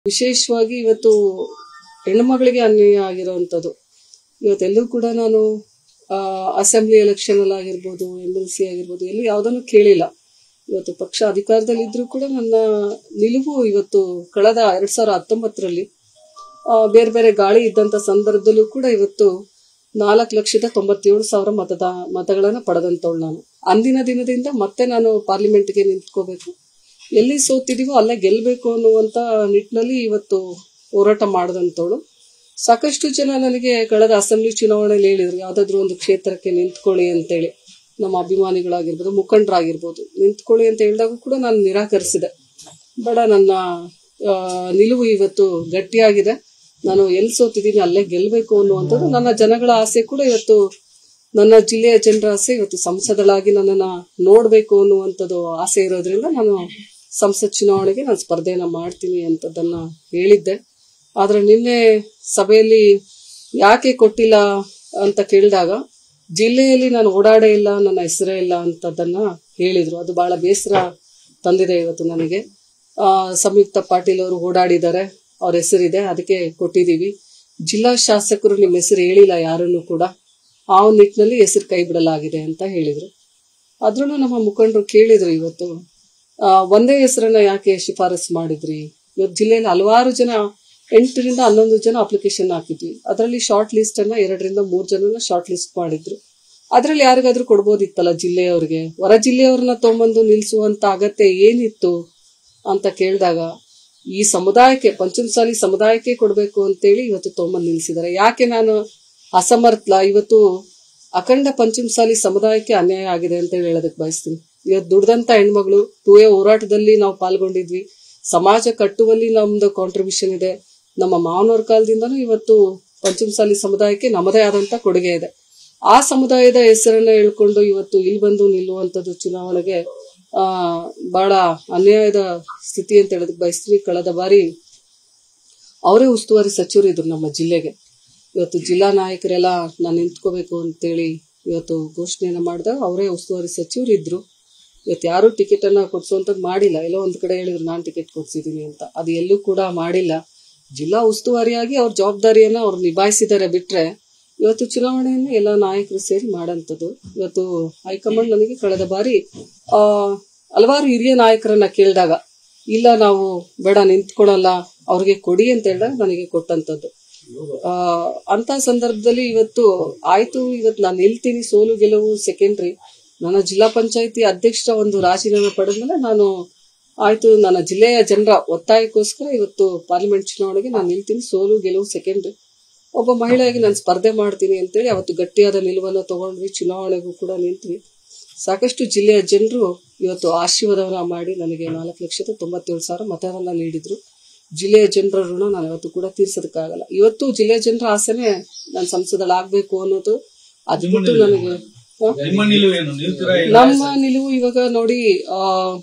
ವಿಶೇಷವಾಗಿ ಇವತ್ತು ಹೆಣ್ಮಗಳಿಗೆ ಅನ್ಯಾಯ ಆಗಿರೋವಂಥದ್ದು ಇವತ್ತೆಲ್ಲೂ ಕೂಡ ನಾನು ಅಸೆಂಬ್ಲಿ ಎಲೆಕ್ಷನ್ ಅಲ್ಲಿ ಆಗಿರ್ಬೋದು ಎಮ್ ಎಲ್ ಸಿ ಆಗಿರ್ಬೋದು ಎಲ್ಲೂ ಯಾವುದನ್ನು ಕೇಳಿಲ್ಲ ಇವತ್ತು ಪಕ್ಷ ಅಧಿಕಾರದಲ್ಲಿದ್ರೂ ಕೂಡ ನನ್ನ ನಿಲುವು ಇವತ್ತು ಕಳೆದ ಎರಡ್ ಸಾವಿರದ ಹತ್ತೊಂಬತ್ತರಲ್ಲಿ ಆ, ಬೇರೆ ಬೇರೆ ಗಾಳಿ ಇದ್ದಂತ ಸಂದರ್ಭದಲ್ಲೂ ಕೂಡ ಇವತ್ತು ನಾಲ್ಕು ಲಕ್ಷದ ತೊಂಬತ್ತೇಳು ಸಾವಿರ ಮತದ ಮತಗಳನ್ನ ಪಡೆದಂತವಳು ನಾನು ಅಂದಿನ ದಿನದಿಂದ ಮತ್ತೆ ನಾನು ಪಾರ್ಲಿಮೆಂಟ್ಗೆ ನಿಂತ್ಕೋಬೇಕು ಎಲ್ಲಿ ಸೋತಿದೀವೋ ಅಲ್ಲೇ ಗೆಲ್ಲಬೇಕು ಅನ್ನುವಂತ ನಿಟ್ಟಿನಲ್ಲಿ ಇವತ್ತು ಹೋರಾಟ ಮಾಡಿದಂಥವಳು ಸಾಕಷ್ಟು ಜನ ನನಗೆ ಕಳೆದ ಅಸೆಂಬ್ಲಿ ಚುನಾವಣೆಯಲ್ಲಿ ಹೇಳಿದ್ರು ಯಾವ್ದಾದ್ರು ಒಂದು ಕ್ಷೇತ್ರಕ್ಕೆ ನಿಂತ್ಕೊಳ್ಳಿ ಅಂತೇಳಿ ನಮ್ಮ ಅಭಿಮಾನಿಗಳಾಗಿರ್ಬೋದು ಮುಖಂಡರಾಗಿರ್ಬೋದು ನಿಂತ್ಕೊಳ್ಳಿ ಅಂತ ಹೇಳಿದಾಗ ಕೂಡ ನಾನು ನಿರಾಕರಿಸಿದೆ ಬೇಡ ನನ್ನ ಆ, ನಿಲುವು ಇವತ್ತು ಗಟ್ಟಿಯಾಗಿದೆ ನಾನು ಎಲ್ಲಿ ಸೋತಿದ್ದೀನಿ ಅಲ್ಲೇ ಗೆಲ್ಲಬೇಕು ಅನ್ನುವಂಥದ್ದು ನನ್ನ ಜನಗಳ ಆಸೆ ಕೂಡ ಇವತ್ತು ನನ್ನ ಜಿಲ್ಲೆಯ ಜನರ ಆಸೆ ಇವತ್ತು ಸಂಸದಳಾಗಿ ನನ್ನನ್ನ ನೋಡಬೇಕು ಅನ್ನುವಂಥದ್ದು ಆಸೆ ಇರೋದ್ರಿಂದ ನಾನು ಸಂಸತ್ ಚುನಾವಣೆಗೆ ನಾನು ಸ್ಪರ್ಧೆಯನ್ನ ಮಾಡ್ತೀನಿ ಅಂತದನ್ನ ಹೇಳಿದ್ದೆ ಆದ್ರೆ ನಿನ್ನೆ ಸಭೆಯಲ್ಲಿ ಯಾಕೆ ಕೊಟ್ಟಿಲ್ಲ ಅಂತ ಕೇಳಿದಾಗ ಜಿಲ್ಲೆಯಲ್ಲಿ ನಾನು ಓಡಾಡೇ ಇಲ್ಲ ನನ್ನ ಹೆಸರೇ ಇಲ್ಲ ಅಂತದನ್ನ ಹೇಳಿದ್ರು ಅದು ಬಹಳ ಬೇಸರ ತಂದಿದೆ ಇವತ್ತು ನನಗೆ ಆ, ಸಂಯುಕ್ತ ಪಾಟೀಲ್ ಅವರು ಓಡಾಡಿದ್ದಾರೆ ಅವ್ರ ಹೆಸರಿದೆ ಅದಕ್ಕೆ ಕೊಟ್ಟಿದ್ದೀವಿ ಜಿಲ್ಲಾ ಶಾಸಕರು ನಿಮ್ಮ ಹೆಸರು ಹೇಳಿಲ್ಲ ಯಾರನ್ನು ಕೂಡ ಆ ಒಂದು ನಿಟ್ಟಿನಲ್ಲಿ ಹೆಸರು ಕೈ ಬಿಡಲಾಗಿದೆ ಅಂತ ಹೇಳಿದ್ರು ಆದ್ರೂ ನಮ್ಮ ಮುಖಂಡರು ಕೇಳಿದ್ರು ಇವತ್ತು ಆ, ಒಂದೇ ಹೆಸರನ್ನ ಯಾಕೆ ಶಿಫಾರಸ್ ಮಾಡಿದ್ರಿ ಇವತ್ತು ಜಿಲ್ಲೆಯಲ್ಲಿ ಹಲವಾರು ಜನ ಎಂಟರಿಂದ ಹನ್ನೊಂದು ಜನ ಅಪ್ಲಿಕೇಶನ್ ಹಾಕಿದ್ವಿ ಅದರಲ್ಲಿ ಶಾರ್ಟ್ ಲಿಸ್ಟ್ ಅನ್ನ ಎರಡರಿಂದ ಮೂರು ಜನನ ಶಾರ್ಟ್ ಲಿಸ್ಟ್ ಮಾಡಿದ್ರು ಅದ್ರಲ್ಲಿ ಯಾರಿಗಾದ್ರೂ ಕೊಡ್ಬೋದಿತ್ತಲ್ಲ ಜಿಲ್ಲೆಯವ್ರಿಗೆ ಹೊರ ಜಿಲ್ಲೆಯವ್ರನ್ನ ತೊಗೊಂಬಂದು ನಿಲ್ಸುವಂತ ಅಗತ್ಯ ಏನಿತ್ತು ಅಂತ ಕೇಳಿದಾಗ ಈ ಸಮುದಾಯಕ್ಕೆ ಪಂಚಮಸಾಲಿ ಸಮುದಾಯಕ್ಕೆ ಕೊಡಬೇಕು ಅಂತೇಳಿ ಇವತ್ತು ತೊಗೊಂಬಂದು ನಿಲ್ಸಿದ್ದಾರೆ ಯಾಕೆ ನಾನು ಅಸಮರ್ಥಲ ಇವತ್ತು ಅಖಂಡ ಪಂಚಮಸಾಲಿ ಸಮುದಾಯಕ್ಕೆ ಅನ್ಯಾಯ ಆಗಿದೆ ಅಂತ ಹೇಳಿ ಹೇಳೋದಕ್ಕೆ ಬಯಸ್ತೀನಿ ಇವತ್ತು ದುಡ್ದಂತ ಹೆಣ್ಮಗಳು ಟೂ ಎ ಹೋರಾಟದಲ್ಲಿ ನಾವು ಪಾಲ್ಗೊಂಡಿದ್ವಿ ಸಮಾಜ ಕಟ್ಟುವಲ್ಲಿ ನಮ್ದು ಕಾಂಟ್ರಿಬ್ಯೂಷನ್ ಇದೆ ನಮ್ಮ ಮಾವನವ್ರ ಕಾಲದಿಂದನೂ ಇವತ್ತು ಪಂಚಮಸಾಲಿ ಸಮುದಾಯಕ್ಕೆ ನಮ್ಮದೇ ಆದಂತ ಕೊಡುಗೆ ಇದೆ ಆ ಸಮುದಾಯದ ಹೆಸರನ್ನ ಹೇಳ್ಕೊಂಡು ಇವತ್ತು ಇಲ್ಲಿ ಬಂದು ನಿಲ್ಲುವಂಥದ್ದು ಚುನಾವಣೆಗೆ ಆ ಬಹಳ ಅನ್ಯಾಯದ ಸ್ಥಿತಿ ಅಂತ ಹೇಳೋದಕ್ಕೆ ಬಯಸ್ತೀನಿ ಕಳೆದ ಬಾರಿ ಅವರೇ ಉಸ್ತುವಾರಿ ಸಚಿವರು ಇದ್ರು ನಮ್ಮ ಜಿಲ್ಲೆಗೆ ಇವತ್ತು ಜಿಲ್ಲಾ ನಾಯಕರೆಲ್ಲ ನಾನು ನಿಂತ್ಕೋಬೇಕು ಅಂತೇಳಿ ಇವತ್ತು ಘೋಷಣೆಯನ್ನ ಮಾಡಿದಾಗ ಅವರೇ ಉಸ್ತುವಾರಿ ಸಚಿವರು ಇದ್ರು ಇವತ್ತು ಯಾರು ಟಿಕೆಟ್ ಅನ್ನ ಕೊಡ್ಸುವಂತದ್ದು ಮಾಡಿಲ್ಲ ಎಲ್ಲೋ ಒಂದ್ ಕಡೆ ಹೇಳಿದ್ರು ನಾನು ಟಿಕೆಟ್ ಕೊಡ್ಸಿದೀನಿ ಅಂತ ಅದು ಎಲ್ಲೂ ಕೂಡ ಮಾಡಿಲ್ಲ ಜಿಲ್ಲಾ ಉಸ್ತುವಾರಿಯಾಗಿ ಅವ್ರ ಜವಾಬ್ದಾರಿಯನ್ನ ಅವ್ರು ನಿಭಾಯಿಸಿದ್ದಾರೆ ಬಿಟ್ರೆ ಇವತ್ತು ಚುನಾವಣೆಯನ್ನು ಎಲ್ಲ ನಾಯಕರು ಸೇರಿ ಮಾಡಂತದ್ದು ಇವತ್ತು ಹೈಕಮಾಂಡ್ ನನಗೆ ಕಳೆದ ಬಾರಿ ಆ ಹಲವಾರು ಹಿರಿಯ ನಾಯಕರನ್ನ ಕೇಳಿದಾಗ ಇಲ್ಲ ನಾವು ಬೇಡ ನಿಂತ್ಕೊಳ್ಳಲ್ಲ ಅವ್ರಿಗೆ ಕೊಡಿ ಅಂತ ಹೇಳಿದಾಗ ನನಗೆ ಕೊಟ್ಟಂತದ್ದು ಆ ಅಂತ ಸಂದರ್ಭದಲ್ಲಿ ಇವತ್ತು ಆಯ್ತು ಇವತ್ತು ನಾನು ನಿಲ್ತೀನಿ ಸೋಲು ಗೆಲುವು ಸೆಕೆಂಡ್ರಿ ನನ್ನ ಜಿಲ್ಲಾ ಪಂಚಾಯತಿ ಅಧ್ಯಕ್ಷರ ಒಂದು ರಾಜೀನಾಮೆ ಪಡೆದ್ಮೇಲೆ ನಾನು ಆಯ್ತು ನನ್ನ ಜಿಲ್ಲೆಯ ಜನರ ಒತ್ತಾಯಕ್ಕೋಸ್ಕರ ಇವತ್ತು ಪಾರ್ಲಿಮೆಂಟ್ ಚುನಾವಣೆಗೆ ನಾನು ನಿಲ್ತೀನಿ ಸೋಲು ಗೆಲುವು ಸೆಕೆಂಡ್ರಿ ಒಬ್ಬ ಮಹಿಳೆಯಾಗಿ ನಾನು ಸ್ಪರ್ಧೆ ಮಾಡ್ತೀನಿ ಅಂತೇಳಿ ಅವತ್ತು ಗಟ್ಟಿಯಾದ ನಿಲುವನ್ನು ತಗೊಂಡ್ವಿ ಚುನಾವಣೆಗೂ ಕೂಡ ನಿಂತ್ವಿ ಸಾಕಷ್ಟು ಜಿಲ್ಲೆಯ ಜನರು ಇವತ್ತು ಆಶೀರ್ವಾದವನ್ನ ಮಾಡಿ ನನಗೆ ನಾಲ್ಕು ಲಕ್ಷದ ತೊಂಬತ್ತೇಳು ಸಾವಿರ ಮತವನ್ನ ನೀಡಿದ್ರು ಜಿಲ್ಲೆಯ ಜನರ ಋಣ ನಾನು ಯಾವತ್ತೂ ಕೂಡ ತೀರ್ಸೋದಕ್ಕಾಗಲ್ಲ ಇವತ್ತು ಜಿಲ್ಲೆಯ ಜನರ ಆಸೆನೆ ನಾನು ಸಂಸದಳಾಗ್ಬೇಕು ಅನ್ನೋದು ಅದು ಬಿಟ್ಟು ನನಗೆ ಹ? ನಿಮ್ಮ ನಿಲುವು ಏನು ನಿಲ್ತೀರಾ ಇಲ್ಲ ನಮ್ಮ ನಿಲುವು ಇವಾಗ ನೋಡಿ ಆ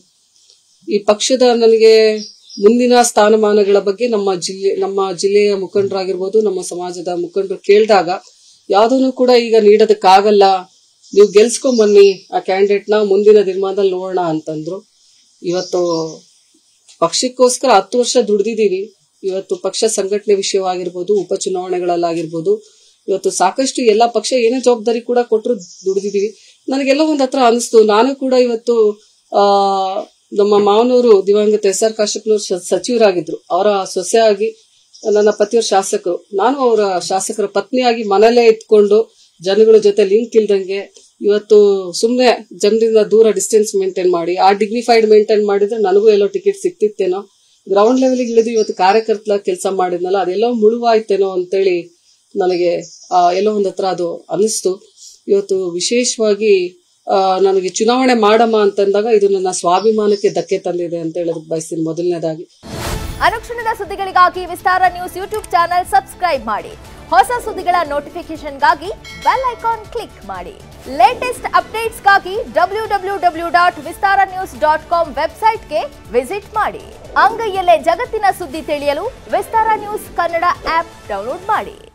ಈ ಪಕ್ಷದ ನನಗೆ ಮುಂದಿನ ಸ್ಥಾನಮಾನಗಳ ಬಗ್ಗೆ ನಮ್ಮ ಜಿಲ್ಲೆ ನಮ್ಮ ಜಿಲ್ಲೆಯ ಮುಖಂಡರಾಗಿರ್ಬೋದು ನಮ್ಮ ಸಮಾಜದ ಮುಖಂಡರು ಕೇಳಿದಾಗ ಯಾವುದನ್ನು ಕೂಡ ಈಗ ನೀಡೋದಕ್ಕಾಗಲ್ಲ ನೀವು ಗೆಲ್ಸ್ಕೊಂಡ್ ಬನ್ನಿ ಆ ಕ್ಯಾಂಡಿಡೇಟ್ನ ಮುಂದಿನ ದಿನಮಾನದಲ್ಲಿ ನೋಡೋಣ ಅಂತಂದ್ರು ಇವತ್ತು ಪಕ್ಷಕ್ಕೋಸ್ಕರ ಹತ್ತು ವರ್ಷ ದುಡ್ದಿದೀವಿ ಇವತ್ತು ಪಕ್ಷ ಸಂಘಟನೆ ವಿಷಯವಾಗಿರ್ಬೋದು ಉಪಚುನಾವಣೆಗಳಲ್ಲಾಗಿರ್ಬೋದು ಇವತ್ತು ಸಾಕಷ್ಟು ಎಲ್ಲ ಪಕ್ಷ ಏನೇ ಜವಾಬ್ದಾರಿ ಕೂಡ ಕೊಟ್ಟರು ದುಡ್ದಿದೀವಿ ನನಗೆಲ್ಲ ಒಂದ್ ಹತ್ರ ಅನಿಸ್ತು ನಾನು ಕೂಡ ಇವತ್ತು ಆ ನಮ್ಮ ಮಾವನವರು ದಿವಂಗತ ಎಸ್ ಆರ್ ಕಾಶ್ಯಪ್ನವ್ರು ಸ- ಸಚಿವರಾಗಿದ್ರು ಅವರ ಸೊಸೆಯಾಗಿ ನನ್ನ ಪತಿಯವ್ರ ಶಾಸಕರು ನಾನು ಅವರ ಶಾಸಕರ ಪತ್ನಿಯಾಗಿ ಮನೇಲೇ ಇದ್ಕೊಂಡು ಜನಗಳ ಜೊತೆ ಲಿಂಕ್ ಇಲ್ದಂಗೆ ಇವತ್ತು ಸುಮ್ಮನೆ ಜನರಿಂದ ದೂರ ಡಿಸ್ಟೆನ್ಸ್ ಮೇಂಟೈನ್ ಮಾಡಿ ಆ ಡಿಗ್ನಿಫೈಡ್ ಮೇಂಟೈನ್ ಮಾಡಿದ್ರೆ ನನಗೂ ಎಲ್ಲೋ ಟಿಕೆಟ್ ಸಿಕ್ತಿತ್ತೇನೋ ಗ್ರೌಂಡ್ ಲೆವೆಲ್ಗೆ ಇಳಿದು ಇವತ್ತು ಕಾರ್ಯಕರ್ತಲ ಕೆಲಸ ಮಾಡಿದ್ನಲ್ಲ ಅದೆಲ್ಲೋ ಮುಳುವಾಯ್ತೇನೋ ಅಂತೇಳಿ ನನಗೆ ಆ, ಎಲ್ಲೋ ಒಂದ್ ಹತ್ರ ಅದು ಅನಿಸ್ತು ಇವತ್ತು ವಿಶೇಷವಾಗಿ ಆ, ನನಗೆ ಚುನಾವಣೆ ಮಾಡಮ್ಮ ಅಂತಂದಾಗ ಇದು ನನ್ನ ಸ್ವಾಭಿಮಾನಕ್ಕೆ ಧಕ್ಕೆ ತಂದಿದೆ ಅಂತ ಹೇಳೋದಕ್ಕೆ ಬಯಸ್ತೀನಿ ಮೊದಲನೇದಾಗಿ ಅನುಕ್ಷಣದ ಸುದ್ದಿಗಳಿಗಾಗಿ Vistara news YouTube channel subscribe ಮಾಡಿ ಹೊಸ ಸುದ್ದಿಗಳ ನೋಟಿಫಿಕೇಶನ್ಗಾಗಿ ಬೆಲ್ ಐಕಾನ್ ಕ್ಲಿಕ್ ಮಾಡಿ ಲೇಟೆಸ್ಟ್ ಅಪ್ಡೇಟ್ಸ್ಗಾಗಿ W W W dot Vistara news dot com ವೆಬ್ಸೈಟ್ಗೆ ವಿಸಿಟ್ ಮಾಡಿ ಅಂಗೈಯಲ್ಲೇ ಜಗತ್ತಿನ ಸುದ್ದಿ ತಿಳಿಯಲು Vistara news Kannada app download ಮಾಡಿ